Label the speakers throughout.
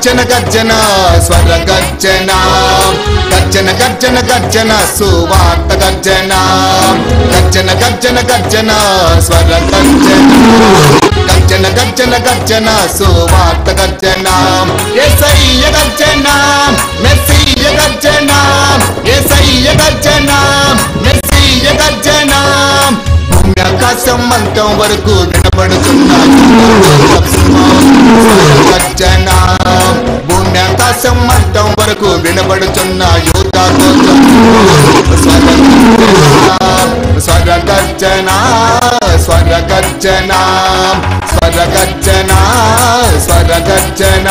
Speaker 1: గర్జన గర్జన స్వర గర్జన గర్జన గర్జన గర్జన సువార్త గర్జన గర్జన గర్జన గర్జన స్వర గర్జన గర్జన గర్జన గర్జన సువార్త గర్జన ఏసయ్య గర్జన మెస్సీయ గర్జన ఏసయ్య గర్జన మెస్సీయ గర్జన భూమి ఆకాశం అంతం వరకు వినపడుతున్నాయి గర్జన భూమి ఆకాశం అంతం వరకు వినపడుతున్న యోధ స్వర గర్జన స్వర గర్జన స్వర గర్జన స్వర గర్జన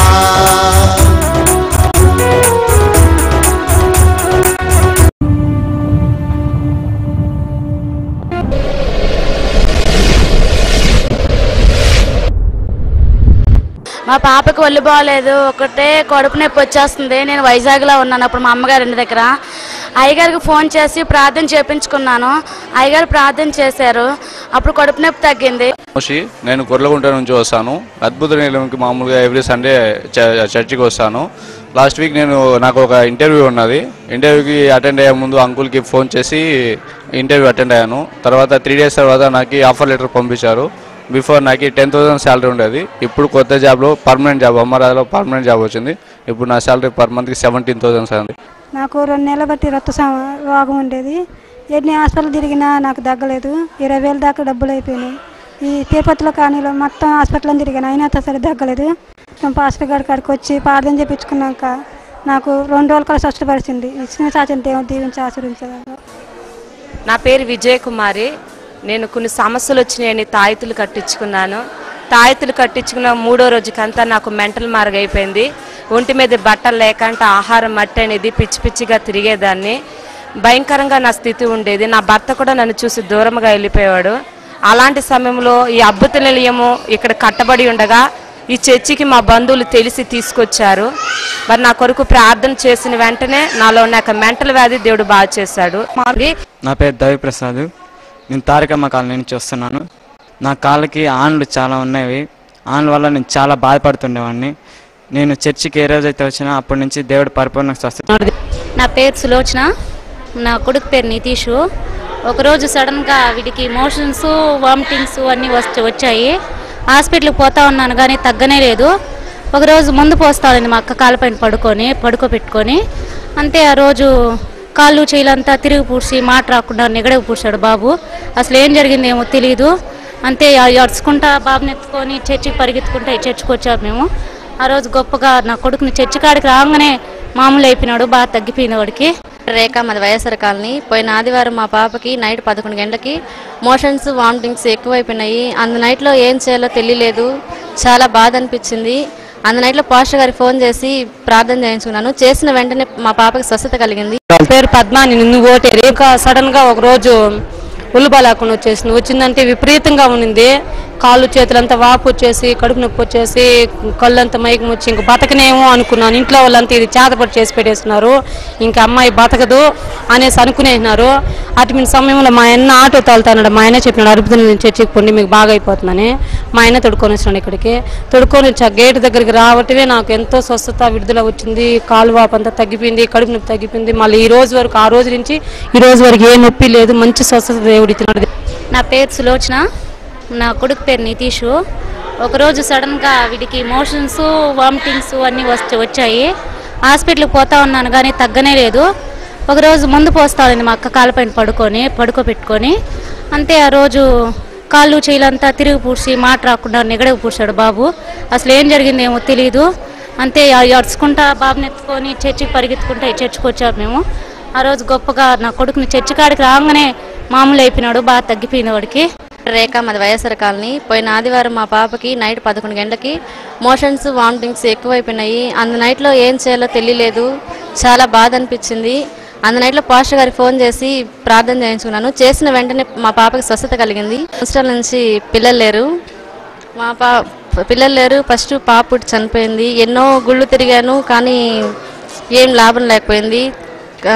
Speaker 2: మా పాపకి ఒళ్ళు బాగాలేదు ఒకటే కడుపు నొప్పి వచ్చేస్తుంది నేను వైజాగ్లో ఉన్నాను అప్పుడు మా అమ్మగారి ఇంటి దగ్గర అయ్యగారికి ఫోన్ చేసి ప్రార్థన చేపించుకున్నాను అయ్యగారు ప్రార్థన చేశారు అప్పుడు కడుపు నొప్పి తగ్గింది
Speaker 3: మోషి నేను కొర్లగుంట నుంచి వస్తాను అద్భుత నీలంకి మామూలుగా ఎవ్రీ సండే చ- చర్చికి వస్తాను లాస్ట్ వీక్ నేను నాకు ఒక ఇంటర్వ్యూ ఉన్నది ఇంటర్వ్యూకి అటెండ్ అయ్యే ముందు అంకుల్కి ఫోన్ చేసి ఇంటర్వ్యూ అటెండ్ అయ్యాను తర్వాత త్రీ డేస్ తర్వాత నాకు ఆఫర్ లెటర్ పంపించారు బిఫోర్ నాకు టెన్ థౌసండ్ శాలరీ ఉండేది ఇప్పుడు కొత్త జాబ్లో పర్మనెంట్ జాబ్ అమ్మరాజులో పర్మనెంట్ జాబ్ వచ్చింది ఇప్పుడు నా శాలరీ పర్ మంత్కి సెవెంటీన్ థౌసండ్ ఉంది
Speaker 4: నాకు రెండు నెలల బట్టి రక్త సమ- రోగం ఉండేది ఎన్ని హాస్పిటల్ తిరిగినా నాకు తగ్గలేదు ఇరవై వేలు దాకా డబ్బులు అయిపోయినాయి ఈ తిరుపతిలో కానీలో మొత్తం హాస్పిటల్ తిరిగాను అయినా సరే తగ్గలేదు మేము పాస్టర్ గారి కాడికి వచ్చి ప్రార్థన చేయించుకున్నాక నాకు రెండు రోజుల కల స్వస్థపరిచింది ఇచ్చిన సాచన దేవుడు దీవించి ఆశ్రయించారు
Speaker 5: నా పేరు విజయ కుమారి నేను కొన్ని సమస్యలు వచ్చినాయని తాయితులు కట్టించుకున్నాను తాయితులు కట్టించుకున్న మూడో రోజుకంతా నాకు మెంటల్ మార్గ్ అయిపోయింది ఒంటి మీద బట్టలు లేకంటే ఆహారం మట్టి అనేది పిచ్చి పిచ్చిగా తిరిగేదాన్ని భయంకరంగా నా స్థితి ఉండేది నా భర్త కూడా నన్ను చూసి దూరంగా వెళ్ళిపోయాడు అలాంటి సమయంలో ఈ అద్భుత నిలయము ఇక్కడ కట్టబడి ఉండగా ఈ చర్చికి మా బంధువులు తెలిసి తీసుకొచ్చారు మరి నా కొరకు ప్రార్థన చేసిన వెంటనే నాలో ఉన్న మెంటల్ వ్యాధి దేవుడు బాగా చేశాడు మరి
Speaker 6: నా పేరు దవి ప్రసాద్ నేను తారకమ్మ కాలనీ నుంచి వస్తున్నాను నా కాళ్ళకి ఆన్లు చాలా ఉన్నవి ఆన్ల వల్ల నేను చాలా బాధపడుతుండేవాడిని నేను చర్చికి ఏ రోజైతే వచ్చినా అప్పటి నుంచి దేవుడు పరిపూర్ణ స్వస్థ
Speaker 7: నా పేరు సులోచన నా కొడుకు పేరు నితీష్ ఒకరోజు సడన్గా వీడికి మోషన్స్ వామిటింగ్స్ అన్నీ వస్తు వచ్చాయి హాస్పిటల్కి పోతా ఉన్నాను కానీ తగ్గనే లేదు ఒకరోజు ముందు పోస్తానండి మా అక్క కాళ్ళపైన పడుకొని పడుకోబెట్టుకొని అంతే ఆ రోజు కాళ్ళు చేయిలంతా తిరిగి పూడ్చి మాట రాకుండా నిగడకు పూడ్చాడు బాబు అసలు ఏం జరిగిందేమో తెలియదు అంతే అరుచుకుంటా బాబుని ఎత్తుకొని చర్చికి పరిగెత్తుకుంటా ఈ చర్చికి వచ్చాము మేము ఆ రోజు గొప్పగా నా కొడుకుని చర్చి కాడికి రాగానే మామూలు అయిపోయినాడు బాగా తగ్గిపోయింది వాడికి
Speaker 8: రేఖ మాది వైఎస్ఆర్ కాలనీ పోయిన ఆదివారం మా పాపకి నైట్ పదకొండు గంటలకి మోషన్స్ వామిటింగ్స్ ఎక్కువైపోయినాయి అందు నైట్లో ఏం చేయాలో తెలియలేదు చాలా బాధ అనిపించింది అందు నైట్లో పాస్టర్ గారికి ఫోన్ చేసి ప్రార్థన చేయించుకున్నాను చేసిన వెంటనే మా పాపకి స్వస్థత కలిగింది
Speaker 5: పేరు పద్మాని నువ్వు ఓటే రేఖ సడన్ గా ఒక రోజు ఉల్లుబాలాకుండా వచ్చేసింది వచ్చిందంటే విపరీతంగా ఉన్నింది కాళ్ళు చేతులంతా వాపు వచ్చేసి కడుపు నొప్పి వచ్చేసి కళ్ళంతా మైకం వచ్చి ఇంక బతకనేమో అనుకున్నాను ఇంట్లో వాళ్ళంతా ఇది చేతపడి చేసి పెట్టేస్తున్నారు ఇంకా అమ్మాయి బతకదు అనేసి అనుకునేసినారు అటు సమయంలో మా ఆయన ఆటో తోలుతాడు మా ఆయన చెప్పినాడు అరుపుతున్న నుంచి చర్చికి పొండి మీకు బాగా అయిపోతుందని మా ఆయన తొడుకొని వచ్చినాడు ఇక్కడికి తొడుకొని వచ్చి ఆ గేట్ దగ్గరికి రావటమే నాకు ఎంతో స్వస్థత విడుదల వచ్చింది కాలు వాపు అంతా తగ్గిపోయింది కడుపు నొప్పి తగ్గిపోయింది మళ్ళీ ఈ రోజు వరకు ఆ రోజు నుంచి ఈ రోజు వరకు ఏ నొప్పి లేదు మంచి స్వస్థత దేవుడు ఇచ్చినాడు
Speaker 7: నా పేరు సులోచన నా కొడుకు పేరు నితీష్ ఒకరోజు సడన్గా వీడికి మోషన్స్ వామిటింగ్స్ అన్నీ వస్తు వచ్చాయి హాస్పిటల్కి పోతా ఉన్నాను కానీ తగ్గనే లేదు ఒకరోజు ముందు పోస్తానండి మా అక్క కాళ్ళపైన పడుకొని పడుకోబెట్టుకొని అంతే ఆ రోజు కాళ్ళు చేయిలంతా తిరిగి పూడ్చి మాట రాకుండా నిగడకు పూడ్చాడు బాబు అసలు ఏం జరిగిందేమో తెలియదు అంతే అరుచుకుంటా బాబుని ఎత్తుకొని చర్చికి పరిగెత్తుకుంటా ఈ చర్చికి వచ్చాము మేము ఆ రోజు గొప్పగా నా కొడుకుని చర్చి కాడికి రాగానే మామూలు అయిపోయినాడు బాగా తగ్గిపోయింది వాడికి
Speaker 8: రేఖ మాది వైఎస్ఆర్ కాలనీ పోయిన ఆదివారం మా పాపకి నైట్ పదకొండు గంటలకి మోషన్స్ వామిటింగ్స్ ఎక్కువైపోయినాయి అందు నైట్లో ఏం చేయాలో తెలియలేదు చాలా బాధ అనిపించింది అందు నైట్లో పాస్టర్ గారికి ఫోన్ చేసి ప్రార్థన చేయించుకున్నాను చేసిన వెంటనే మా పాపకి స్వస్థత కలిగింది సంవత్సరాల నుంచి పిల్లలు లేరు మా పా పిల్లలు లేరు ఫస్ట్ పాప పుట్టి చనిపోయింది ఎన్నో గుళ్ళు తిరిగాను కానీ ఏం లాభం లేకపోయింది ఆ,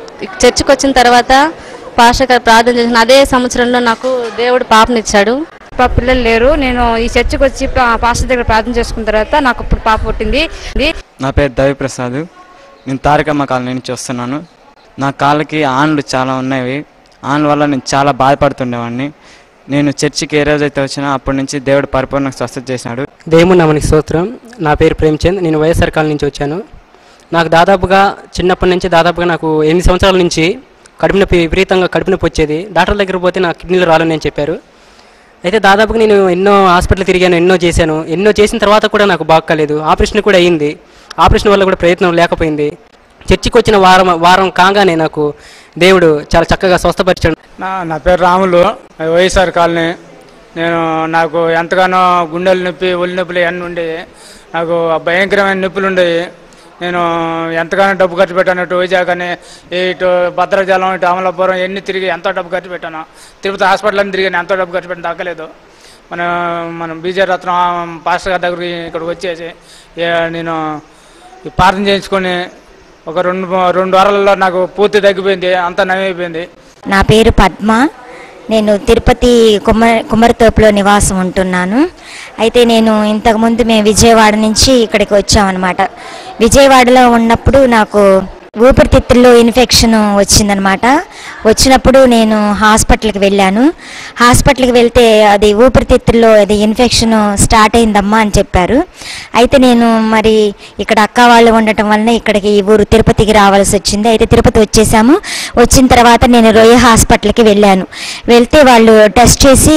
Speaker 8: చర్చికి వచ్చిన తర్వాత పాస్టర్ గారు ప్రార్థన చేసిన అదే సంవత్సరంలో నాకు దేవుడు పాపనిచ్చాడు
Speaker 9: పాప పిల్లలు లేరు నేను ఈ చర్చికి వచ్చి పా- పాస్టర్ దగ్గర ప్రార్థన చేసుకున్న తర్వాత నాకు ఇప్పుడు పాప పుట్టింది ఇది
Speaker 6: నా పేరు దవిప్రసాద్ నేను తారకమ్మ కాలనీ నుంచి వస్తున్నాను నా కాళ్ళకి ఆన్లు చాలా ఉన్నవి ఆన్ల వల్ల నేను చాలా బాధపడుతుండేవాడిని నేను చర్చికి ఏ రోజైతే వచ్చినా అప్పటి నుంచి దేవుడు పరిపూర్ణ స్వస్థత చేశాడు
Speaker 10: దేవుని నామనికి స్తోత్రం నా పేరు ప్రేమ్చంద్ నేను వైఎస్ఆర్ కాలనీ నుంచి వచ్చాను నాకు దాదాపుగా చిన్నప్పటి నుంచి దాదాపుగా నాకు ఎనిమిది సంవత్సరాల నుంచి కడుపు నొప్పి విపరీతంగా కడుపు నొప్పి వచ్చేది డాక్టర్ దగ్గర పోతే నా కిడ్నీలు రాలని నేను చెప్పారు అయితే దాదాపుగా నేను ఎన్నో హాస్పిటల్ తిరిగాను ఎన్నో చేశాను ఎన్నో చేసిన తర్వాత కూడా నాకు బాగోలేదు ఆపరేషన్ కూడా అయ్యింది ఆపరేషన్ వల్ల కూడా ప్రయత్నం లేకపోయింది చర్చికి వచ్చిన వారం వారం కాగానే నాకు దేవుడు చాలా చక్కగా స్వస్థపరిచాడు
Speaker 11: నా నా పేరు రాములు వైఎస్ఆర్ కాలనీ నేను నాకు ఎంతగానో గుండెల నొప్పి ఒళ్ళు నొప్పులు ఇవన్నీ ఉండేవి నాకు భయంకరమైన నొప్పులు ఉండేవి నేను ఎంతగానో డబ్బు ఖర్చు పెట్టాను ఇటు వైజాగ్ అని ఇటు భద్రాచలం ఇటు అమలాపురం ఎన్ని తిరిగి ఎంతో డబ్బు ఖర్చు పెట్టాను తిరుపతి హాస్పిటల్ అని తిరిగాను ఎంతో డబ్బు ఖర్చు పెట్టిన దక్కలేదు మన మనం బీజే రత్నం పాస్టర్ గారి దగ్గరికి ఇక్కడికి వచ్చేసి ఏ, నేను ఈ ప్రార్థన చేయించుకొని ఒక రెండు రెండు వారాలలో నాకు పూర్తి తగ్గిపోయింది అంతా నయమైపోయింది
Speaker 12: నా పేరు పద్మ నేను తిరుపతి కుమ్మర కుమ్మరితోపులో నివాసం ఉంటున్నాను అయితే నేను ఇంతకుముందు మేము విజయవాడ నుంచి ఇక్కడికి వచ్చామన్నమాట విజయవాడలో ఉన్నప్పుడు నాకు ఊపిరితిత్తుల్లో ఇన్ఫెక్షన్ వచ్చిందనమాట వచ్చినప్పుడు నేను హాస్పిటల్కి వెళ్ళాను హాస్పిటల్కి వెళ్తే అది ఊపిరితిత్తుల్లో అది ఇన్ఫెక్షన్ స్టార్ట్ అయిందమ్మా అని చెప్పారు అయితే నేను మరి ఇక్కడ అక్క వాళ్ళు ఉండటం వలన ఇక్కడికి ఈ ఊరు తిరుపతికి రావాల్సి వచ్చింది అయితే తిరుపతి వచ్చేసాము వచ్చిన తర్వాత నేను రొయ్య హాస్పిటల్కి వెళ్ళాను వెళ్తే వాళ్ళు టెస్ట్ చేసి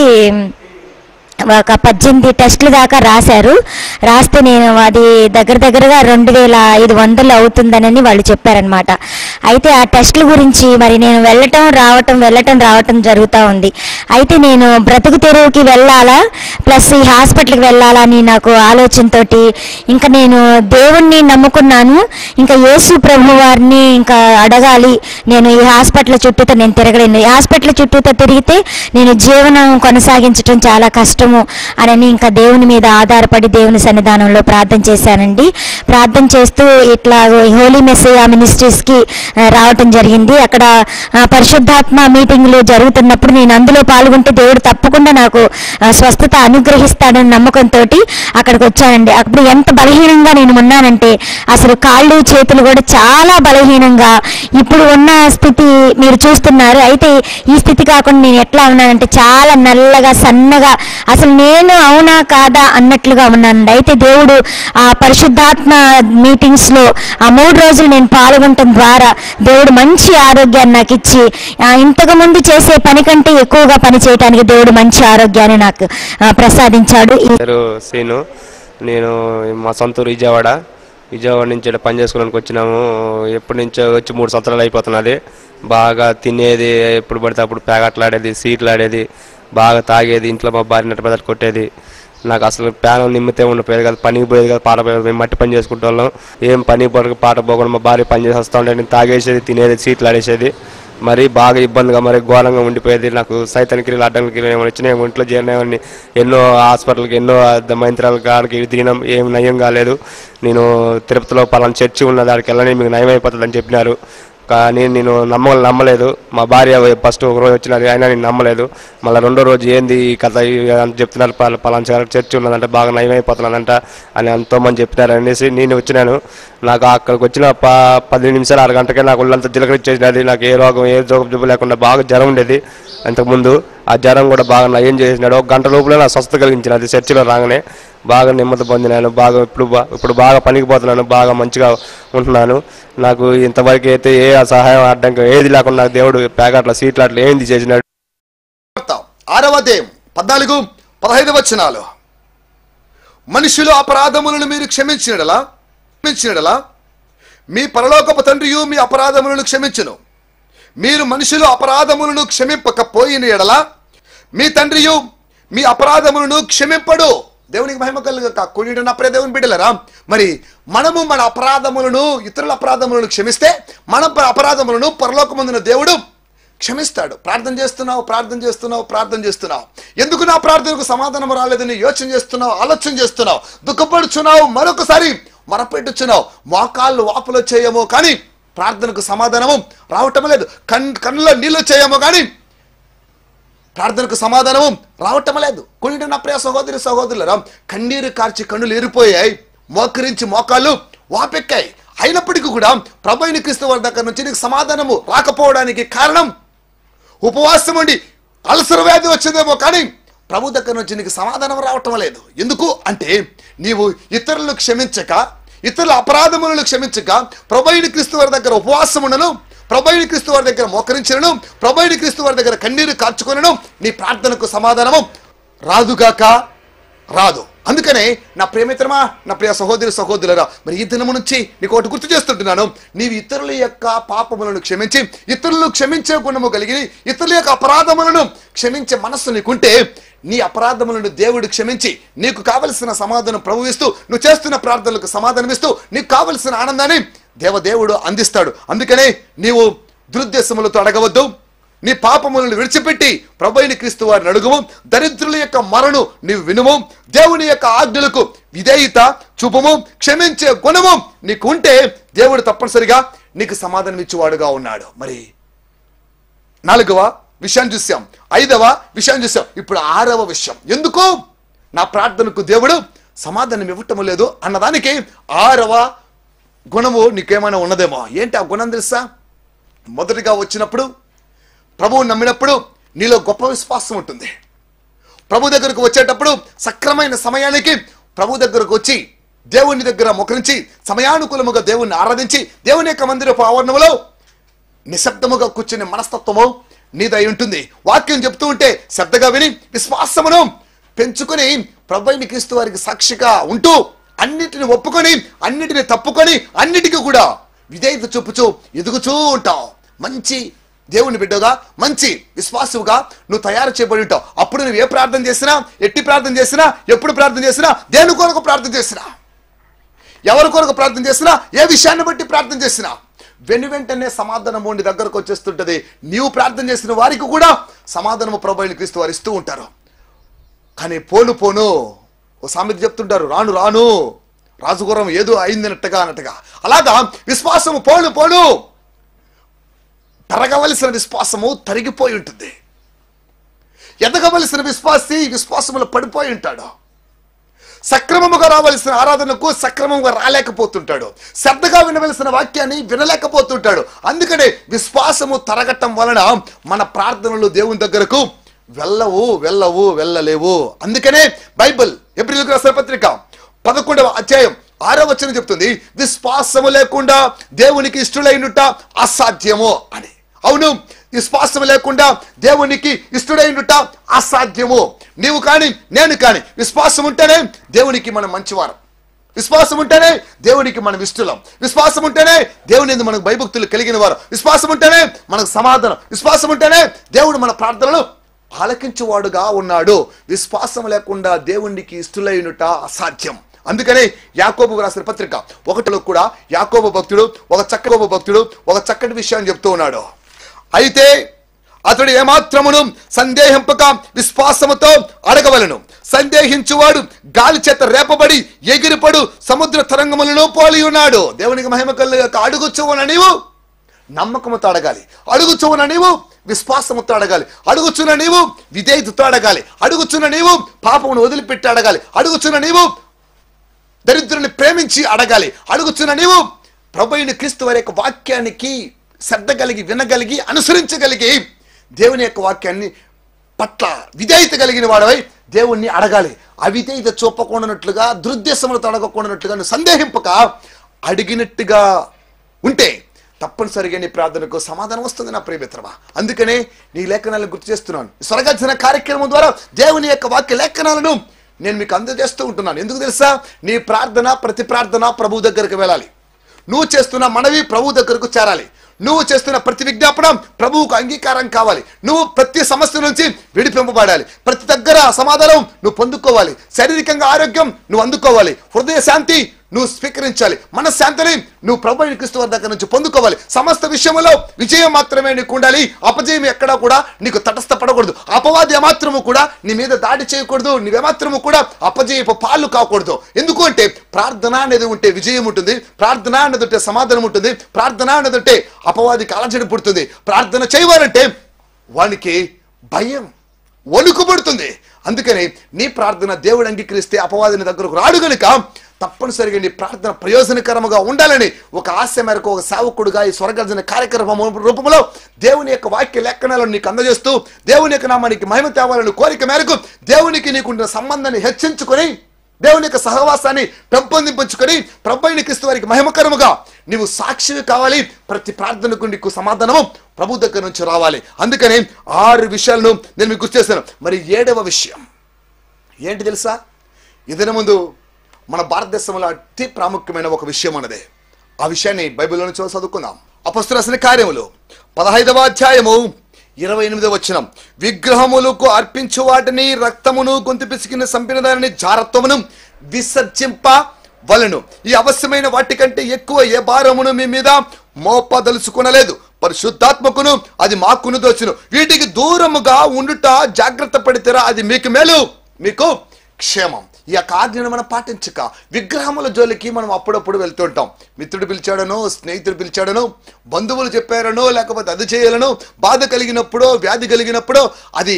Speaker 12: ఒక పద్దెనిమిది టెస్టులు దాకా రాశారు రాస్తే నేను అది దగ్గర దగ్గరగా రెండు వేల ఐదు వందలు అవుతుందనని వాళ్ళు చెప్పారనమాట అయితే ఆ టెస్టుల గురించి మరి నేను వెళ్ళటం రావటం వెళ్ళటం రావటం జరుగుతూ ఉంది అయితే నేను బ్రతుకు తెరువుకి వెళ్ళాలా ప్లస్ ఈ హాస్పిటల్కి వెళ్ళాలా అని నాకు ఆలోచనతోటి ఇంకా నేను దేవుణ్ణి నమ్ముకున్నాను ఇంకా యేసు ప్రభు వారిని ఇంకా అడగాలి నేను ఈ హాస్పిటల్ చుట్టూతో నేను తిరగలేను ఈ హాస్పిటల్ చుట్టూతో తిరిగితే నేను జీవనం కొనసాగించడం చాలా కష్టము అని ఇంకా దేవుని మీద ఆధారపడి దేవుని సన్నిధానంలో ప్రార్థన చేశానండి ప్రార్థన చేస్తూ ఇట్లా హోలీ మెస్సయా మినిస్ట్రీస్కి ఆ, రావటం జరిగింది అక్కడ ఆ, పరిశుద్ధాత్మ మీటింగ్లు జరుగుతున్నప్పుడు నేను అందులో పాల్గొంటే దేవుడు తప్పకుండా నాకు ఆ, స్వస్థత అనుగ్రహిస్తాడని నమ్మకంతో అక్కడికి వచ్చానండి అప్పుడు ఎంత బలహీనంగా నేను ఉన్నానంటే అసలు కాళ్ళు చేతులు కూడా చాలా బలహీనంగా ఇప్పుడు ఉన్న స్థితి మీరు చూస్తున్నారు అయితే ఈ స్థితి కాకుండా నేను ఎట్లా ఉన్నానంటే చాలా నల్లగా సన్నగా అసలు నేను అవునా కాదా అన్నట్లుగా ఉన్నానండి అయితే దేవుడు ఆ పరిశుద్ధాత్మ మీటింగ్స్ లో ఆ మూడు రోజులు నేను పాల్గొనటం ద్వారా దేవుడు మంచి ఆరోగ్యాన్ని నాకు ఇచ్చి ఆ, ఇంతకు ముందు చేసే పని కంటే ఎక్కువగా పని చేయడానికి దేవుడు మంచి ఆరోగ్యాన్ని నాకు ఆ, ప్రసాదించాడు ఈ
Speaker 13: పేరు సీను నేను మా సొంత ఊరు విజయవాడ విజయవాడ నుంచి ఇక్కడ పని చేసుకోవడానికి వచ్చినాము ఎప్పటి నుంచో వచ్చి మూడు సంవత్సరాలు అయిపోతున్నది బాగా తినేది ఎప్పుడు పడితే అప్పుడు పేగట్లాడేది సీట్లు ఆడేది బాగా తాగేది ఇంట్లో మా భార్య నెట్ట పెద్దటి కొట్టేది నాకు అసలు ప్యానం నిమ్మితే ఉండిపోయేది కదా పనికి పోయేది కదా పాట పోయేది మేము మట్టి పని చేసుకుంటే వాళ్ళం ఏం పని పడక పాట పోకుండా మా భార్య పని చేసి వస్తూ ఉంటే నేను తాగేసేది తినేది సీట్లు ఆడేసేది మరి బాగా ఇబ్బందిగా మరి ఘోరంగా ఉండిపోయేది నాకు సైతానికి అడ్డానికి ఏమైనా వచ్చినాయి ఒంట్లో చేరినాయని ఎన్నో హాస్పిటల్కి ఎన్నో మైంత్రాల కాడికి తిరిగినాం ఏం నయం కాలేదు నేను తిరుపతిలో పలానా చర్చి ఉన్న దానికి వెళ్ళని మీకు నయం అయిపోతుందని చెప్పినారు కానీ నేను నమ్మ నమ్మలేదు మా భార్య ఫస్ట్ ఒక రోజు వచ్చినది అయినా నేను నమ్మలేదు మళ్ళీ రెండో రోజు ఏంది ఈ కథ ఈ అని చెప్తున్నారు పలా- పలానా చోట చర్చి ఉన్నదంట బాగా నయం అయిపోతున్నానంట అని ఎంతోమంది చెప్పినారు అనేసి నేను వచ్చినాను నాకు అక్కడికి వచ్చిన ప పది నిమిషాలు ఆరు గంటకే నాకు ఒళ్ళంతా జిలకరించేసినది నాకు ఏ రోగం ఏ జోగం జబ్బు లేకుండా బాగా జ్వరం ఉండేది అంతకుముందు ఆ జ్వరం కూడా బాగా నయం చేసినాడు ఒక గంట లోపల నాకు స్వస్థత కలిగించినది చర్చిలో రాగానే బాగా నెమ్మది పొందినాను బాగా ఇప్పుడు బా- ఇప్పుడు బాగా పనికి పోతున్నాను బాగా మంచిగా ఉంటున్నాను నాకు ఇంతవరకు అయితే ఏ సహాయం అడ్డంకి ఏది లేకుండా నాకు దేవుడు ప్యాకెట్ల సీట్లు అట్లా ఏంది చేసినాడు
Speaker 1: ఆరవ అధ్యాయం పద్నాలుగు పదహైదు వచనాలు మనుషులు అపరాధములను మీరు క్షమించినడలా క్షమించినడలా మీ పరలోకపు తండ్రియు మీ అపరాధములను క్షమించును మీరు మనుషులు అపరాధములను క్షమింపకపోయిన ఎడలా మీ తండ్రియు మీ అపరాధములను క్షమింపడు దేవునికి మహిమ కలుగక కొనిడు అప్పుడే దేవుని బిడ్డలరా మరి మనము మన అపరాధములను ఇతరుల అపరాధములను క్షమిస్తే మన అపరాధములను పరలోకమందున దేవుడు క్షమిస్తాడు ప్రార్థన చేస్తున్నావు ప్రార్థన చేస్తున్నావు ప్రార్థన చేస్తున్నావు ఎందుకు నా ప్రార్థనకు సమాధానం రాలేదని యోచన చేస్తున్నావు ఆలోచన చేస్తున్నావు దుఃఖపడుచున్నావు మరొకసారి మొరపెట్టుచున్నావు మోకాళ్ళు వాపులో చేయమో కానీ ప్రార్థనకు సమాధానము రావటం లేదు కన్ కన్నులో నీళ్ళు చేయమో కానీ ప్రార్థనకు సమాధానము రావటం లేదు కొన్ని నా ప్రియ సహోదరి సహోదరులరా కన్నీరు కార్చి కన్నులు ఏరిపోయాయి మోకరించి మోకాళ్ళు వాపెక్కాయి అయినప్పటికీ కూడా ప్రభు అయిన క్రీస్తు వారి దగ్గర నుంచి నీకు సమాధానము రాకపోవడానికి కారణం ఉపవాసం ఉండి అల్సర వ్యాధి వచ్చిందేమో కానీ ప్రభు దగ్గర నుంచి నీకు సమాధానం రావటం లేదు ఎందుకు అంటే నీవు ఇతరులను క్షమించక ఇతరుల అపరాధములను క్షమించక ప్రభైని క్రీస్తు వారి దగ్గర ఉపవాసం ఉండను ప్రభైని క్రీస్తు వారి దగ్గర మోకరించను ప్రభైని క్రీస్తు వారి దగ్గర కన్నీరు కార్చుకొనను నీ ప్రార్థనకు సమాధానము రాదుగాక రాదు అందుకనే నా ప్రేమిత్రమా నా ప్రియ సహోదరి సహోదరులరా మరి ఈ దినము నుంచి నీకు ఒకటి గుర్తు చేస్తుంటున్నాను నీవు ఇతరుల యొక్క పాపములను క్షమించి ఇతరులను క్షమించే గుణము కలిగి ఇతరుల యొక్క అపరాధములను క్షమించే మనస్సు నీకుంటే నీ అపరాధములను దేవుడు క్షమించి నీకు కావలసిన సమాధానం ప్రభువిస్తూ నువ్వు చేస్తున్న ప్రార్థనలకు సమాధానం ఇస్తూ నీకు కావలసిన ఆనందాన్ని దేవదేవుడు అందిస్తాడు అందుకనే నీవు దురుద్దేశములతో అడగవద్దు నీ పాపములను విడిచిపెట్టి ప్రభైని క్రీస్తు వారిని అడుగుము దరిద్రుల యొక్క మరణు నీవు వినుము దేవుని యొక్క ఆజ్ఞలకు విధేయత చూపము క్షమించే గుణము నీకు ఉంటే దేవుడు తప్పనిసరిగా నీకు సమాధానం ఇచ్చేవాడుగా ఉన్నాడు మరి నాలుగవ విషయం చూసాం ఐదవ విషయం చూసాం ఇప్పుడు ఆరవ విషయం ఎందుకు నా ప్రార్థనకు దేవుడు సమాధానం ఇవ్వటం లేదు అన్నదానికి ఆరవ గుణము నీకేమైనా ఉన్నదేమో ఏంటి ఆ గుణం తెలుసా మొదటిగా వచ్చినప్పుడు ప్రభువు నమ్మినప్పుడు నీలో గొప్ప విశ్వాసం ఉంటుంది ప్రభు దగ్గరకు వచ్చేటప్పుడు సక్రమైన సమయానికి ప్రభు దగ్గరకు వచ్చి దేవుని దగ్గర మొకరించి సమయానుకూలముగా దేవుణ్ణి ఆరాధించి దేవుని యొక్క మందిరపు ఆవరణంలో నిశ్శబ్దముగా కూర్చునే మనస్తత్వము నీదై ఉంటుంది వాక్యం చెప్తూ ఉంటే శ్రద్ధగా విని విశ్వాసమును పెంచుకొని ప్రభుని క్రీస్తు వారికి సాక్షిగా ఉంటూ అన్నిటిని ఒప్పుకొని అన్నిటిని తప్పుకొని అన్నిటికీ కూడా విధేయత చూపుచూ ఎదుగుచూ ఉంటావు మంచి దేవుని బిడ్డగా మంచి విశ్వాసుగా నువ్వు తయారు చేయబడి ఉంటావు అప్పుడు నువ్వు ఏ ప్రార్థన చేసినా ఎట్టి ప్రార్థన చేసినా ఎప్పుడు ప్రార్థన చేసినా దేని కొరకు ప్రార్థన చేసినా ఎవరి కొరకు ప్రార్థన చేసినా ఏ విషయాన్ని బట్టి ప్రార్థన చేసినా వెను వెంటనే సమాధానం ఉండి దగ్గరకు వచ్చేస్తుంటది నీవు ప్రార్థన చేసిన వారికి కూడా సమాధానము ప్రభుని క్రీస్తు వారు ఇస్తూ ఉంటారు కానీ పోను పోను ఓ సామెత చెప్తుంటారు రాను రాను రాజుగురం ఏదో అయిందన్నట్టుగా అన్నట్టుగా అలాగా విశ్వాసము పోను పోను తరగవలసిన విశ్వాసము తరిగిపోయి ఉంటుంది ఎదగవలసిన విశ్వాసి విశ్వాసములో పడిపోయి ఉంటాడు సక్రమముగా రావలసిన ఆరాధనకు సక్రమంగా రాలేకపోతుంటాడు శ్రద్ధగా వినవలసిన వాక్యాన్ని వినలేకపోతుంటాడు అందుకనే విశ్వాసము తరగటం వలన మన ప్రార్థనలు దేవుని దగ్గరకు వెళ్ళవు వెళ్ళవు వెళ్ళలేవు అందుకనే బైబిల్ ఎప్రిల్ రాసిన పత్రిక పదకొండవ అధ్యాయం ఆరో వచనం చెప్తుంది విశ్వాసము లేకుండా దేవునికి ఇష్టలైనట అసాధ్యము అని అవును విశ్వాసం లేకుండా దేవునికి ఇష్టడైనట అసాధ్యము నీవు కానీ నేను కానీ విశ్వాసం ఉంటేనే దేవునికి మనం మంచివారం విశ్వాసం ఉంటేనే దేవునికి మనం ఇష్టలం విశ్వాసం ఉంటేనే దేవుని ఎందు మనకు భయభక్తులు కలిగిన వారు విశ్వాసం ఉంటేనే మనకు సమాధానం విశ్వాసం ఉంటేనే దేవుడు మన ప్రార్థనలు ఆలకించువాడుగా ఉన్నాడు విశ్వాసం లేకుండా దేవునికి ఇష్టలైనట అసాధ్యం అందుకనే యాకోబు రాసిన పత్రిక ఒకటిలో కూడా యాకోబు భక్తుడు ఒక చక్కబోబు భక్తుడు ఒక చక్కటి విషయాన్ని చెప్తూ ఉన్నాడు అయితే అతడు ఏమాత్రమును సందేహింపక విశ్వాసముతో అడగవలను సందేహించువాడు గాలి చేత రేపబడి ఎగిరిపడు సముద్ర తరంగములను పోలి ఉన్నాడు దేవునికి మహిమ కలుగాక అడుగుచువన నీవు నమ్మకముతో అడగాలి అడుగుచువన నీవు విశ్వాసముతో అడగాలి అడుగుచున్న నీవు విధేయతతో అడగాలి అడుగుచున్న నీవు పాపమును వదిలిపెట్టి అడగాలి అడుగుచున్న నీవు దరిద్రుని ప్రేమించి అడగాలి అడుగుచున్న నీవు ప్రభుని క్రీస్తు వారి యొక్క వాక్యానికి శ్రద్ధ కలిగి వినగలిగి అనుసరించగలిగి దేవుని యొక్క వాక్యాన్ని పట్ల విధేయత కలిగిన వాడవై దేవుణ్ణి అడగాలి అవిధేయత చూపకుండానట్లుగా దురుద్దేశములతో అడగకుండానట్లుగా నువ్వు సందేహింపక అడిగినట్టుగా ఉంటే తప్పనిసరిగా నీ ప్రార్థనకు సమాధానం వస్తుంది నా ప్రియమిత్రమా అందుకనే నీ లేఖనాలను గుర్తు చేస్తున్నాను స్వర్గజన కార్యక్రమం ద్వారా దేవుని యొక్క వాక్య లేఖనాలను నేను మీకు అందజేస్తూ ఉంటున్నాను ఎందుకు తెలుసా నీ ప్రార్థన ప్రతి ప్రార్థన ప్రభు దగ్గరికి వెళ్ళాలి నువ్వు చేస్తున్న మనవి ప్రభు దగ్గరకు చేరాలి నువ్వు చేస్తున్న ప్రతి విజ్ఞాపన ప్రభువుకు అంగీకారం కావాలి నువ్వు ప్రతి సమస్య నుంచి విడిపింపబడాలి ప్రతి దగ్గర సమాధానం నువ్వు పొందుకోవాలి శారీరకంగా ఆరోగ్యం నువ్వు అందుకోవాలి హృదయ శాంతి నువ్వు స్వీకరించాలి మనశ్శాంతిని నువ్వు ప్రభు క్రీస్తు వారి దగ్గర నుంచి పొందుకోవాలి సమస్త విషయంలో విజయం మాత్రమే నీకు ఉండాలి అపజయం ఎక్కడా కూడా నీకు తటస్థపడకూడదు అపవాది ఏమాత్రము కూడా నీ మీద దాడి చేయకూడదు నీవేమాత్రము కూడా అపజయపు పాలు కాకూడదు ఎందుకు అంటే ప్రార్థన అనేది ఉంటే విజయం ఉంటుంది ప్రార్థన అనేది ఉంటే సమాధానం ఉంటుంది ప్రార్థన అనేది ఉంటే అపవాదికి అలజడి పుడుతుంది ప్రార్థన చేయవాలంటే వానికి భయం వణుకు పుడుతుంది అందుకని నీ ప్రార్థన దేవుడు అంగీకరిస్తే అపవాదిని దగ్గరకు రాడు గనుక తప్పనిసరిగా నీ ప్రార్థన ప్రయోజనకరముగా ఉండాలని ఒక ఆశ మేరకు ఒక సేవకుడుగా ఈ స్వర్గర్జన కార్యక్రమం రూపంలో దేవుని యొక్క వాక్య లేఖనాలను నీకు అందజేస్తూ దేవుని యొక్క నామానికి మహిమ తేవాలని కోరిక మేరకు దేవునికి నీకుంటున్న సంబంధాన్ని హెచ్చించుకొని దేవుని యొక్క సహవాసాన్ని పెంపొందించుకొని ప్రభుని క్రీస్తు వారికి మహిమకరముగా నీవు సాక్షివి కావాలి ప్రతి ప్రార్థనకు నీకు సమాధానము ప్రభు దగ్గర నుంచి రావాలి అందుకని ఆరు విషయాలను నేను మీకు గుర్తు చేశాను మరి ఏడవ విషయం ఏంటి తెలుసా ఇదిన ముందు మన భారతదేశంలో అతి ప్రాముఖ్యమైన ఒక విషయం అన్నదే ఆ విషయాన్ని బైబిల్లో నుంచి చదువుకుందాం అపస్తురసిన కార్యములు పదహైదవ అధ్యాయము ఇరవై ఎనిమిదవ వచనం విగ్రహములకు అర్పించు వాటిని రక్తమును గొంతు పిసికిన సంపిన దానిని జారత్వమును విసర్జింప వలను ఈ అవశ్యమైన వాటికంటే ఎక్కువ ఏ భారమును మీ మీద మోపదలుచుకునలేదు పరిశుద్ధాత్మకును అది మాకును దోచును వీటికి దూరముగా ఉండుట జాగ్రత్త పడితేరా అది మీకు మేలు మీకు క్షేమం ఈ యొక్క ఆజ్ఞను మనం పాటించక విగ్రహముల జోలికి మనం అప్పుడప్పుడు వెళ్తుంటాం మిత్రుడు పిలిచాడనో స్నేహితుడు పిలిచాడనో బంధువులు చెప్పారనో లేకపోతే అది చేయాలనో బాధ కలిగినప్పుడో వ్యాధి కలిగినప్పుడో అది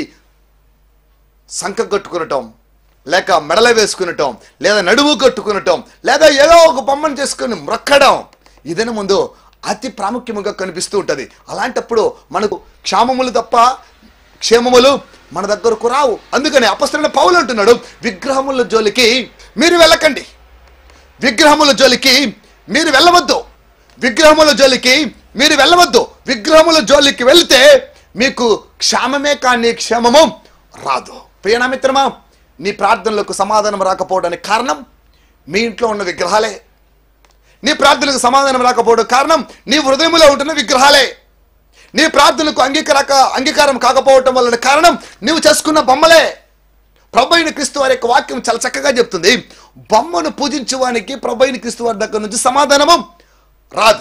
Speaker 1: సంఖ కట్టుకునటం లేక మెడల వేసుకునటం లేదా నడుము కట్టుకునటం లేదా ఏదో ఒక బొమ్మను చేసుకుని మ్రక్కడం ఇదని ముందు అతి ప్రాముఖ్యముగా కనిపిస్తూ ఉంటుంది అలాంటప్పుడు మనకు క్షామములు తప్ప క్షేమములు మన దగ్గరకు రావు అందుకని అపస్తున్న పౌలు అంటున్నాడు విగ్రహముల జోలికి మీరు వెళ్ళకండి విగ్రహముల జోలికి మీరు వెళ్ళవద్దు విగ్రహముల జోలికి మీరు వెళ్ళవద్దు విగ్రహముల జోలికి వెళ్తే మీకు క్షేమమే కానీ క్షేమము రాదు ప్రియనా మిత్రమా నీ ప్రార్థనలకు సమాధానం రాకపోవడానికి కారణం మీ ఇంట్లో ఉన్న విగ్రహాలే నీ ప్రార్థనలకు సమాధానం రాకపోవడం కారణం నీ హృదయంలో ఉంటున్న విగ్రహాలే నీ ప్రార్థనకు అంగీకారక అంగీకారం కాకపోవటం వలన కారణం నీవు చేసుకున్న బొమ్మలే ప్రభు అయిన క్రీస్తు వారి యొక్క వాక్యం చాలా చక్కగా చెప్తుంది బొమ్మను పూజించువానికి ప్రభు అయిన క్రీస్తు వారి దగ్గర నుంచి సమాధానము రాదు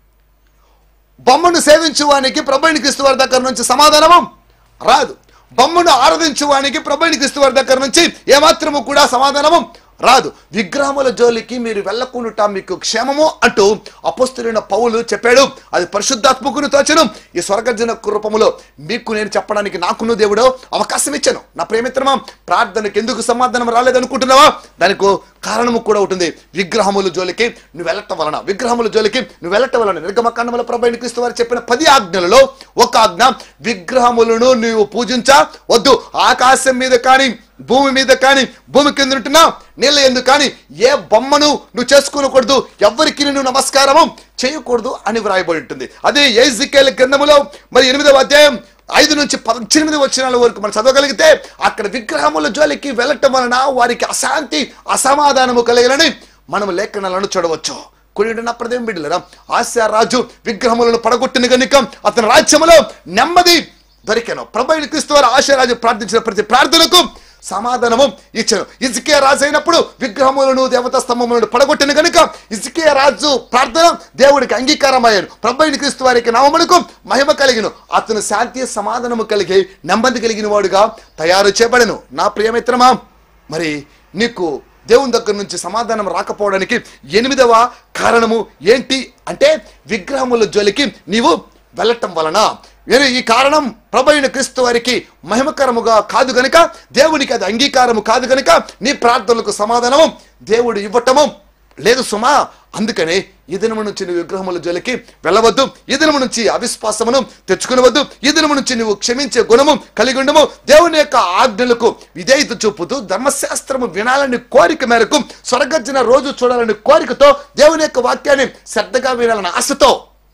Speaker 1: బొమ్మను సేవించువానికి ప్రభు అయిన క్రీస్తు వారి దగ్గర నుంచి సమాధానము రాదు బొమ్మను ఆరాధించువానికి ప్రభు అయిన క్రీస్తు వారి దగ్గర నుంచి ఏమాత్రము కూడా సమాధానము రాదు విగ్రహముల జోలికి మీరు వెళ్ళకుండా మీకు క్షేమము అంటూ అపస్తులైన పౌలు చెప్పాడు అది పరిశుద్ధాత్మకును తోచను ఈ స్వర్గజన రూపములో మీకు నేను చెప్పడానికి నాకును దేవుడు అవకాశం ఇచ్చాను నా ప్రేమిత్రమా ప్రార్థనకి ఎందుకు సమాధానం రాలేదనుకుంటున్నావా దానికి కారణము కూడా ఉంటుంది విగ్రహముల జోలికి నువ్వు వెళ్ళటం వలన విగ్రహముల జోలికి నువ్వు వెళ్ళటం వలన నిర్గమకాండముల ప్రభు క్రీస్తు వారు చెప్పిన పది ఆజ్ఞలలో ఒక ఆజ్ఞ విగ్రహములను నీవు పూజించ వద్దు ఆకాశం మీద కానీ భూమి మీద కానీ భూమి కింద ఉంటున్నా నీళ్ళ ఎందుకు కానీ ఏ బొమ్మను నువ్వు చేసుకోకూడదు ఎవరికి నువ్వు నమస్కారము చేయకూడదు అని వ్రాయబడి ఉంటుంది అదే ఏజికేల గ్రంథములో మరి ఎనిమిదవ అధ్యాయం ఐదు నుంచి పద్దెనిమిది వచ్చినాల వరకు మనం చదవగలిగితే అక్కడ విగ్రహముల జోలికి వెళ్ళటం వలన వారికి అశాంతి అసమాధానము కలిగినని మనం లేఖనాలను చూడవచ్చు కొన్ని నా ప్రదేం బిడ్డలరా ఆశా రాజు విగ్రహములను పడగొట్టిన గనుక అతని రాజ్యములో నెమ్మది దొరికాను ప్రభు క్రీస్తు వారు ఆశారాజు ప్రార్థించిన ప్రతి ప్రార్థనకు సమాధానము ఇచ్చాను ఇజికే రాజు అయినప్పుడు విగ్రహములను దేవతా స్తంభములను పడగొట్టిన గనుక ఇజికే రాజు ప్రార్థన దేవుడికి అంగీకారం అయ్యాను ప్రభుని క్రీస్తు వారికి నామమునకు మహిమ కలిగిను అతను శాంతి సమాధానము కలిగి నెమ్మది కలిగిన వాడుగా తయారు చేయబడను నా ప్రియమిత్రమా మరి నీకు దేవుని దగ్గర నుంచి సమాధానం రాకపోవడానికి ఎనిమిదవ కారణము ఏంటి అంటే విగ్రహముల జోలికి నీవు వెళ్ళటం వలన వేరే ఈ కారణం ప్రభైన క్రీస్తు వారికి మహిమకరముగా కాదు గనుక దేవునికి అది అంగీకారము కాదు గనుక నీ ప్రార్థనలకు సమాధానము దేవుడు ఇవ్వటము లేదు సుమా అందుకనే ఈ దినము నుంచి నువ్వు విగ్రహముల జోలికి వెళ్ళవద్దు ఈ దినము నుంచి అవిశ్వాసమును తెచ్చుకునవద్దు ఈ దినము నుంచి నువ్వు క్షమించే గుణము కలిగి ఉండము దేవుని యొక్క ఆజ్ఞలకు విధేయత చూపుతూ ధర్మశాస్త్రము వినాలని కోరిక మేరకు స్వర్గర్జన రోజు చూడాలని కోరికతో దేవుని యొక్క వాక్యాన్ని శ్రద్ధగా వినాలని ఆశతో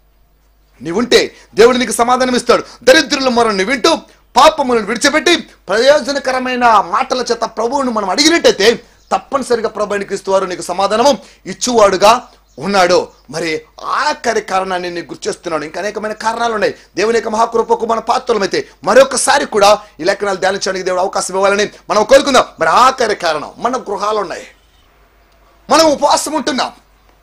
Speaker 1: నీవుంటే దేవుడు నీకు సమాధానం ఇస్తాడు దరిద్రుల మొరను వింటూ పాపములను విడిచిపెట్టి ప్రయోజనకరమైన మాటల చేత ప్రభువును మనం అడిగినట్టయితే తప్పనిసరిగా ప్రభుని క్రీస్తు వారు నీకు సమాధానము ఇచ్చువాడుగా ఉన్నాడు మరి ఆఖరి కారణాన్ని నేను గుర్తు చేస్తున్నాను ఇంకా అనేకమైన కారణాలు ఉన్నాయి దేవుని యొక్క మహాకృపకు మన పాత్రలమైతే మరొకసారి కూడా ఈ లెక్కనాలు ధ్యానించడానికి దేవుడు అవకాశం ఇవ్వాలని మనం కోరుకుందాం మరి ఆఖరి కారణం మన గృహాలు ఉన్నాయి మనం ఉపవాసం ఉంటున్నాం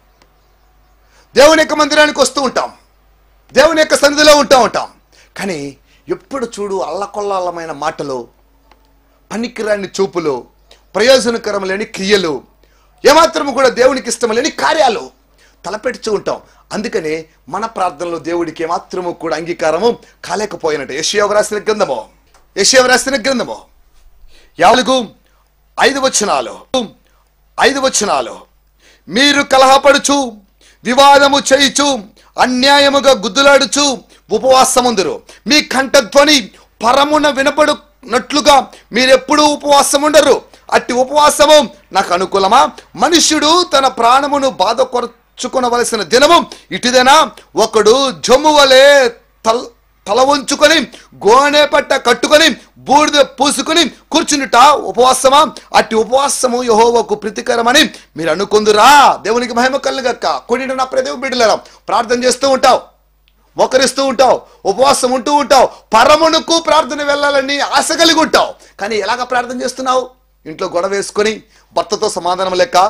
Speaker 1: దేవుని యొక్క మందిరానికి వస్తూ ఉంటాం దేవుని యొక్క సన్నిధిలో ఉంటా ఉంటాం కానీ ఎప్పుడు చూడు అల్లకొల్లమైన మాటలు పనికిరాని చూపులు ప్రయోజనకరం లేని క్రియలు ఏమాత్రము కూడా దేవునికి ఇష్టం లేని కార్యాలు తలపెడుతూ ఉంటాం అందుకనే మన ప్రార్థనలో దేవుడికి ఏమాత్రము కూడా అంగీకారము కాలేకపోయినట్టు యశ్యోగ రాసిన గ్రంథము యెషయా రాసిన గ్రంథము యాలుగు ఐదు వచనాలు ఐదు వచనాలు మీరు కలహపడుచు వివాదము చేయుచు అన్యాయముగా గుద్దులాడుచు ఉపవాసముందరు మీ కంఠధ్వని పరమున వినపడునట్లుగా మీరెప్పుడూ ఉపవాసం ఉండరు అట్టి ఉపవాసము నాకు అనుకూలమా మనుష్యుడు తన ప్రాణమును బాధ కొరచుకునవలసిన దినము ఇటుదేనా ఒకడు జమ్ము వలె తల్ తల ఉంచుకొని గోనె పట్ట కట్టుకొని బూడిద పూసుకొని కూర్చునిట ఉపవాసమా అట్టి ఉపవాసము యహోవకు ప్రీతికరమని మీరు అనుకుందురా దేవునికి మహిమ కలుగక్క కొనిన నా ప్రదేవ బిడ్డలరా ప్రార్థన చేస్తూ ఉంటావు మోకరిస్తూ ఉంటావు ఉపవాసం ఉంటూ ఉంటావు పరమునకు ప్రార్థన వెళ్ళాలని ఆశ కలిగి ఉంటావు కానీ ఎలాగ ప్రార్థన చేస్తున్నావు ఇంట్లో గొడవ వేసుకొని భర్తతో సమాధానం లెక్క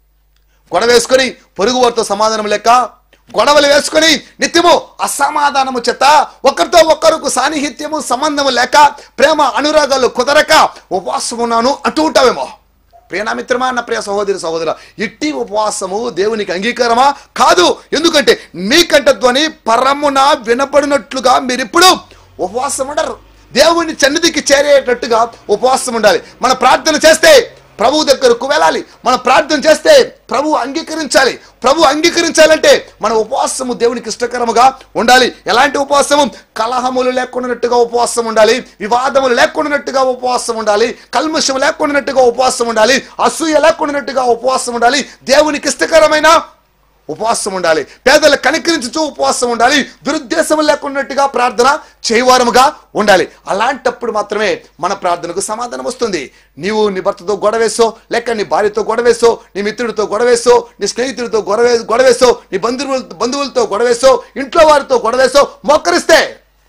Speaker 1: గొడవ వేసుకొని పొరుగు వారితో సమాధానం లెక్క గొడవలు వేసుకొని నిత్యము అసమాధానము చేత ఒకరితో ఒకరికి సాన్నిహిత్యము సంబంధము లేక ప్రేమ అనురాగాలు కుదరక ఉపవాసం ఉన్నాను అంటూ ఉంటావేమో ప్రియనా మిత్రమా నా ప్రియ సహోదరి సహోదర ఇట్టి ఉపవాసము దేవునికి అంగీకారమా కాదు ఎందుకంటే మీ కంఠధ్వని పరమున వినపడినట్లుగా మీరిప్పుడు ఉపవాసం ఉండరు దేవుని సన్నిధికి చేరేటట్టుగా ఉపవాసం ఉండాలి మన ప్రార్థన చేస్తే ప్రభు దగ్గరకు వెళ్ళాలి మనం ప్రార్థన చేస్తే ప్రభు అంగీకరించాలి ప్రభు అంగీకరించాలంటే మన ఉపవాసము దేవునికి ఇష్టకరముగా ఉండాలి ఎలాంటి ఉపవాసము కలహములు లేకుండానట్టుగా ఉపవాసం ఉండాలి వివాదములు లేకుండానట్టుగా ఉపవాసం ఉండాలి కల్మషం లేకుండానట్టుగా ఉపవాసం ఉండాలి అసూయ లేకుండానట్టుగా ఉపవాసం ఉండాలి దేవునికి ఇష్టకరమైన ఉపవాసం ఉండాలి పేదలు కనికరించుతూ ఉపవాసం ఉండాలి దురుద్దేశం లేకున్నట్టుగా ప్రార్థన చేయవారముగా ఉండాలి అలాంటప్పుడు మాత్రమే మన ప్రార్థనకు సమాధానం వస్తుంది నీవు నీ భర్తతో గొడవేసో లేక నీ భార్యతో గొడవేసో నీ మిత్రుడితో గొడవేసో నీ స్నేహితుడితో గొడవే గొడవేసో నీ బంధువుల బంధువులతో గొడవేసో ఇంట్లో వారితో గొడవేసో మోకరిస్తే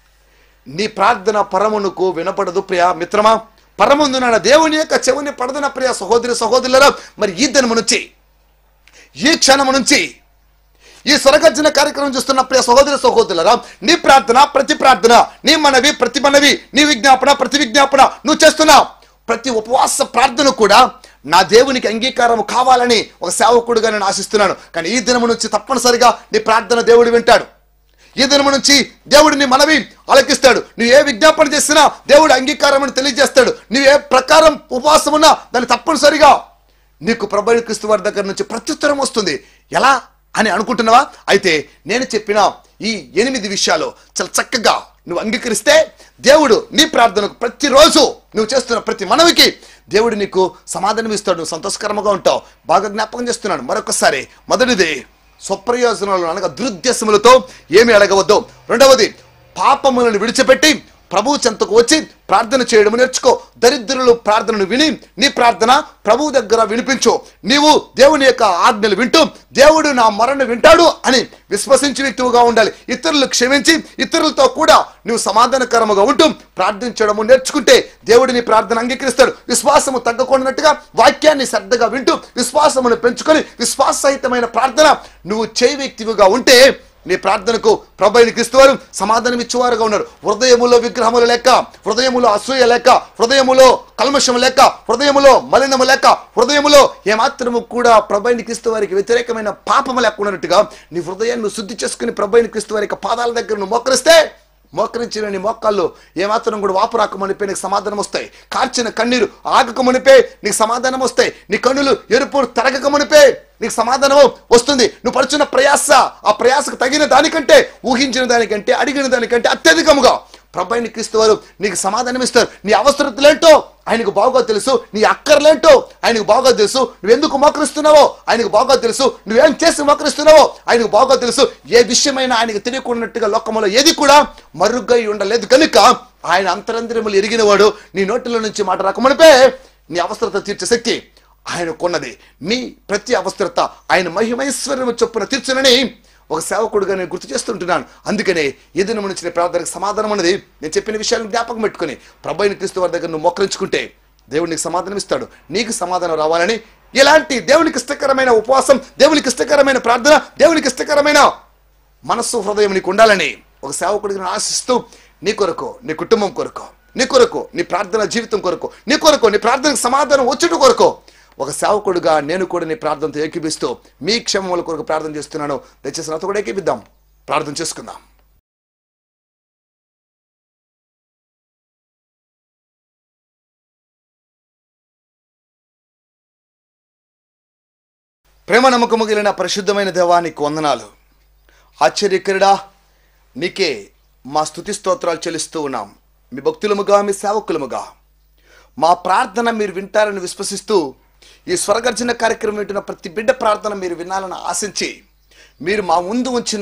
Speaker 1: నీ ప్రార్థన పరమునకు వినపడదు ప్రియ మిత్రమా పరముందున దేవుని యొక్క చెవుని పడదన ప్రియ సహోదరి సహోదరులరా మరి ఈ దినము నుంచి ఈ క్షణము నుంచి ఈ స్వరగర్జన కార్యక్రమం చూస్తున్న ప్రియ సహోదర సహోదరులరా నీ ప్రార్థన ప్రతి ప్రార్థన నీ మనవి ప్రతి మనవి నీ విజ్ఞాపన ప్రతి విజ్ఞాపన నువ్వు చేస్తున్న ప్రతి ఉపవాస ప్రార్థన కూడా నా దేవునికి అంగీకారం కావాలని ఒక సేవకుడుగా నేను ఆశిస్తున్నాను కానీ ఈ దినము నుంచి తప్పనిసరిగా నీ ప్రార్థన దేవుడు వింటాడు ఈ దినము నుంచి దేవుడిని మనవి ఆలకిస్తాడు నువ్వు ఏ విజ్ఞాపన చేసినా దేవుడు అంగీకారం అని తెలియజేస్తాడు నువ్వు ఏ ప్రకారం ఉపవాసం ఉన్నా దాన్ని తప్పనిసరిగా నీకు ప్రభు క్రీస్తు వారి దగ్గర నుంచి ప్రత్యుత్తరం వస్తుంది ఎలా అని అనుకుంటున్నావా అయితే నేను చెప్పిన ఈ ఎనిమిది విషయాలు చాలా చక్కగా నువ్వు అంగీకరిస్తే దేవుడు నీ ప్రార్థనకు ప్రతిరోజు నువ్వు చేస్తున్న ప్రతి మనవికి దేవుడు నీకు సమాధానం ఇస్తాడు నువ్వు సంతోషకరంగా ఉంటావు బాగా జ్ఞాపకం చేస్తున్నాడు మరొకసారి మొదటిది స్వప్రయోజనాలు అనగా దురుద్దేశములతో ఏమి అడగవద్దు రెండవది పాపములను విడిచిపెట్టి ప్రభు చెంతకు వచ్చి ప్రార్థన చేయడం నేర్చుకో దరిద్రులు ప్రార్థనను విని నీ ప్రార్థన ప్రభు దగ్గర వినిపించు నీవు దేవుని యొక్క ఆజ్ఞలు వింటూ దేవుడు నా మరణ వింటాడు అని విశ్వసించి వ్యక్తిగా ఉండాలి ఇతరులు క్షమించి ఇతరులతో కూడా నువ్వు సమాధానకరముగా ఉంటూ ప్రార్థించడము నేర్చుకుంటే దేవుడు నీ ప్రార్థన అంగీకరిస్తాడు విశ్వాసము తగ్గకుండానట్టుగా వాక్యాన్ని శ్రద్ధగా వింటూ విశ్వాసమును పెంచుకొని విశ్వాసహితమైన ప్రార్థన నువ్వు చేయి వ్యక్తివిగా ఉంటే నీ ప్రార్థనకు ప్రభైని క్రీస్తువారు సమాధానం ఇచ్చేవారుగా ఉన్నారు హృదయములో విగ్రహములు లేక హృదయములో అసూయ లేక హృదయములో కల్మషము లేక హృదయములో మలినము లేక హృదయములో ఏమాత్రము కూడా ప్రభైని క్రీస్తు వారికి వ్యతిరేకమైన పాపము లేకున్నట్టుగా నీ హృదయాన్ని శుద్ధి చేసుకుని ప్రభైని క్రీస్తు వారి యొక్క పాదాల దగ్గర నువ్వు మోకరిస్తే మోకరించిన నీ మోకాళ్ళు ఏమాత్రం కూడా వాపు రాకమనిపే నీకు సమాధానం వస్తాయి కార్చిన కన్నీరు ఆగకమనిపే నీకు సమాధానం వస్తాయి నీ కన్నులు ఎరుపు తరగకమనిపే నీకు సమాధానం వస్తుంది నువ్వు పడుచున్న ప్రయాస ఆ ప్రయాసకు తగిన దానికంటే ఊహించిన దానికంటే అడిగిన దానికంటే అత్యధికముగా ప్రభాయిని క్రీస్తు వారు నీకు సమాధానం ఇస్తారు నీ అవసరతలేంటో ఆయనకు బాగా తెలుసు నీ అక్కర్లేంటో ఆయనకు బాగా తెలుసు నువ్వు ఎందుకు మోకరిస్తున్నావో ఆయనకు బాగా తెలుసు నువ్వేం చేసి మోకరిస్తున్నావో ఆయనకు బాగా తెలుసు ఏ విషయమైనా ఆయనకు తెలియకున్నట్టుగా లోకములో ఏది కూడా మరుగ్గై ఉండలేదు కనుక ఆయన అంతరంతరములు ఎరిగినవాడు నీ నోటిలో నుంచి మాట రాకమనిపే నీ అవసరత తీర్చే శక్తి ఆయన కొన్నది మీ ప్రతి అవసరత ఆయన మహిమైశ్వర్యము చొప్పున తీర్చునని ఒక సేవకుడుగా నేను గుర్తు చేస్తుంటున్నాను అందుకనే ఏదైనా నుంచి ప్రార్థనకు సమాధానం అనేది నేను చెప్పిన విషయాలను జ్ఞాపకం పెట్టుకుని ప్రభైన క్రీస్తు వారి దగ్గర నువ్వు మోకరించుకుంటే దేవుడు నీకు సమాధానం ఇస్తాడు నీకు సమాధానం రావాలని ఇలాంటి దేవునికి ఇష్టకరమైన ఉపవాసం దేవునికి ఇష్టకరమైన ప్రార్థన దేవునికి ఇష్టకరమైన మనస్సు హృదయం నీకు ఉండాలని ఒక సేవకుడికి నేను ఆశిస్తూ నీ కొరకు నీ కుటుంబం కొరకు నీ కొరకు నీ ప్రార్థన జీవితం కొరకు నీ కొరకు నీ ప్రార్థనకు సమాధానం వచ్చుట కొరకు ఒక సేవకుడుగా నేను కూడా నీ ప్రార్థనతో ఏకీపిస్తూ మీ క్షేమముల కొరకు ప్రార్థన చేస్తున్నాను దయచేసి నాతో కూడా ఏకీపిద్దాం ప్రార్థన చేసుకుందాం ప్రేమ నమ్మకము కలిగిన పరిశుద్ధమైన దేవానికి వందనాలు ఆశ్చర్యకరుడా నీకే మా స్థుతి స్తోత్రాలు చెల్లిస్తూ ఉన్నాం మీ భక్తులముగా మీ సేవకులముగా మా ప్రార్థన మీరు వింటారని విశ్వసిస్తూ ఈ స్వరగర్జన కార్యక్రమం వింటున్న ప్రతి బిడ్డ ప్రార్థన మీరు వినాలని ఆశించి మీరు మా ముందు ఉంచిన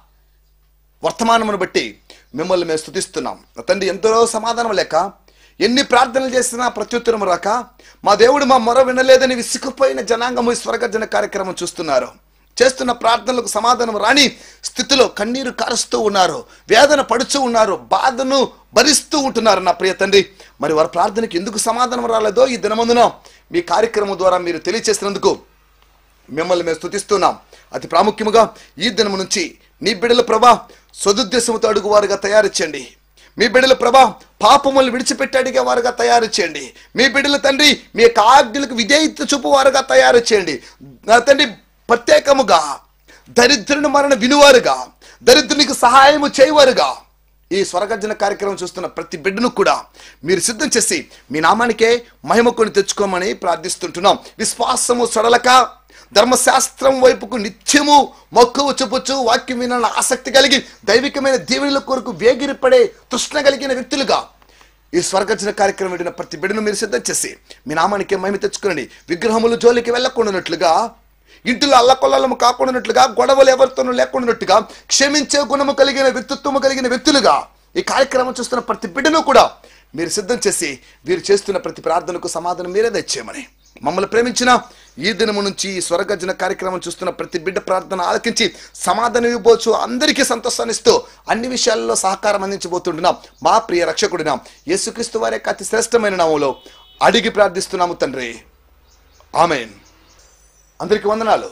Speaker 1: వర్తమానమును బట్టి మిమ్మల్ని మేము స్థుతిస్తున్నాం నా తండ్రి ఎంతో సమాధానం లేక ఎన్ని ప్రార్థనలు చేసినా ప్రత్యుత్తరం రాక మా దేవుడు మా మొర వినలేదని విసిగిపోయిన జనాంగము ఈ స్వరగర్జన కార్యక్రమం చూస్తున్నారు చేస్తున్న ప్రార్థనలకు సమాధానం రాని స్థితిలో కన్నీరు కారుస్తూ ఉన్నారు వేదన పడుచూ ఉన్నారు బాధను భరిస్తూ ఉంటున్నారు నా ప్రియ తండ్రి మరి వారి ప్రార్థనకి ఎందుకు సమాధానం రాలేదో ఈ దినమందున మీ కార్యక్రమం ద్వారా మీరు తెలియచేసినందుకు మిమ్మల్ని మేము స్థుతిస్తున్నాం అతి ప్రాముఖ్యముగా ఈ దినము నుంచి నీ బిడ్డల ప్రభా సదుద్దేశంతో అడుగువారుగా తయారు చేయండి మీ బిడ్డల ప్రభా పాపములు విడిచిపెట్టి అడిగే వారుగా తయారు చేయండి మీ బిడ్డల తండ్రి మీ యొక్క ఆజ్ఞలకు విధేయత చూపువారుగా తయారు చేయండి నా తండ్రి ప్రత్యేకముగా దరిద్రుని మరణ వినువారుగా దరిద్రునికి సహాయము చేయవారుగా ఈ స్వరగర్జన కార్యక్రమం చూస్తున్న ప్రతి బిడ్డను కూడా మీరు సిద్ధం చేసి మీ నామానికే మహిమ కొని తెచ్చుకోమని ప్రార్థిస్తుంటున్నాం విశ్వాసము సడలక ధర్మశాస్త్రం వైపుకు నిత్యము మక్కువ చూపుచు వాక్యం వినాలని ఆసక్తి కలిగి దైవికమైన దీవెనల కొరకు వేగిరిపడే తృష్ణ కలిగిన వ్యక్తులుగా ఈ స్వర్గర్జన కార్యక్రమం విడిన ప్రతి బిడ్డను మీరు సిద్ధం చేసి మీ నామానికే మహిమ తెచ్చుకోండి విగ్రహములు జోలికి వెళ్ళకుండానట్లుగా ఇంటిలో అల్లకొల్లము కాకుండానట్లుగా గొడవలు ఎవరితోనూ లేకుండానట్టుగా క్షమించే గుణము కలిగిన వ్యక్తిత్వము కలిగిన వ్యక్తులుగా ఈ కార్యక్రమం చూస్తున్న ప్రతి బిడ్డను కూడా మీరు సిద్ధం చేసి వీరు చేస్తున్న ప్రతి ప్రార్థనకు సమాధానం మీరే తెచ్చేయమని మమ్మల్ని ప్రేమించిన ఈ దినము నుంచి ఈ స్వరగర్జన కార్యక్రమం చూస్తున్న ప్రతి బిడ్డ ప్రార్థన ఆలకించి సమాధానం ఇవ్వబోచు అందరికీ సంతోషాన్ని ఇస్తూ అన్ని విషయాల్లో సహకారం అందించబోతుంటున్నాం మా ప్రియ రక్షకుడిన యేసుక్రీస్తు వారి యొక్క అతి శ్రేష్టమైన నామంలో అడిగి ప్రార్థిస్తున్నాము తండ్రి ఆమెన్ అందరికీ వందనాలు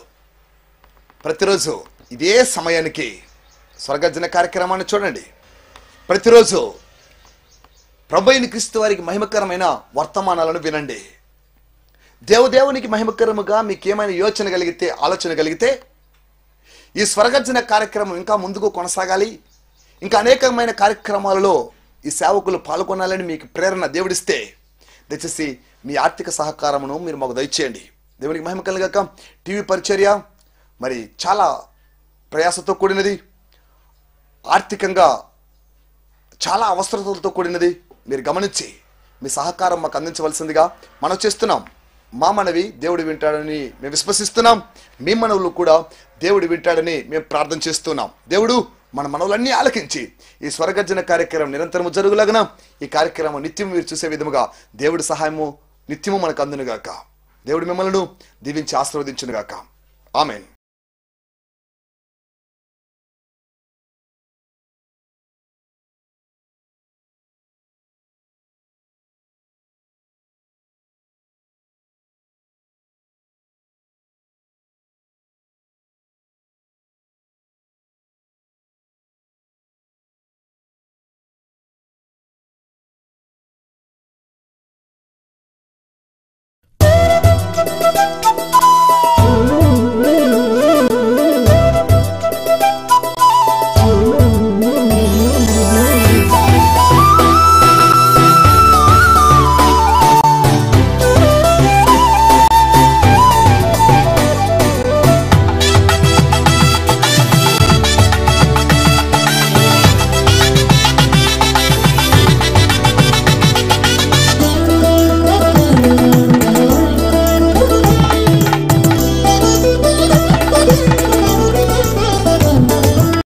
Speaker 1: ప్రతిరోజు ఇదే సమయానికి స్వర్గర్జన కార్యక్రమాన్ని చూడండి ప్రతిరోజు ప్రభైన క్రీస్తు వారికి మహిమకరమైన వర్తమానాలను వినండి దేవదేవునికి మహిమకరముగా మీకు ఏమైనా యోచన కలిగితే ఆలోచన కలిగితే ఈ స్వరగర్జన కార్యక్రమం ఇంకా ముందుకు కొనసాగాలి ఇంకా అనేకమైన కార్యక్రమాలలో ఈ సేవకులు పాల్గొనాలని మీకు ప్రేరణ దేవుడిస్తే దయచేసి మీ ఆర్థిక సహకారమును మీరు మాకు దయచేయండి దేవునికి మహిమ కలిగాక టీవీ పరిచర్య మరి చాలా ప్రయాసతో కూడినది ఆర్థికంగా చాలా అవసరతలతో కూడినది మీరు గమనించి మీ సహకారం మాకు అందించవలసిందిగా మనం చేస్తున్నాం మా మనవి దేవుడు వింటాడని మేము విశ్వసిస్తున్నాం మీ మనవులు కూడా దేవుడు వింటాడని మేము ప్రార్థన చేస్తున్నాం దేవుడు మన మనవులన్నీ ఆలకించి ఈ స్వరగర్జన కార్యక్రమం నిరంతరము జరుగులాగన ఈ కార్యక్రమం నిత్యం మీరు చూసే విధముగా దేవుడి సహాయము నిత్యము మనకు అందునుగాక దేవుడు మిమ్మల్ని దీవించి ఆశీర్వదించునుగాక ఆమెన్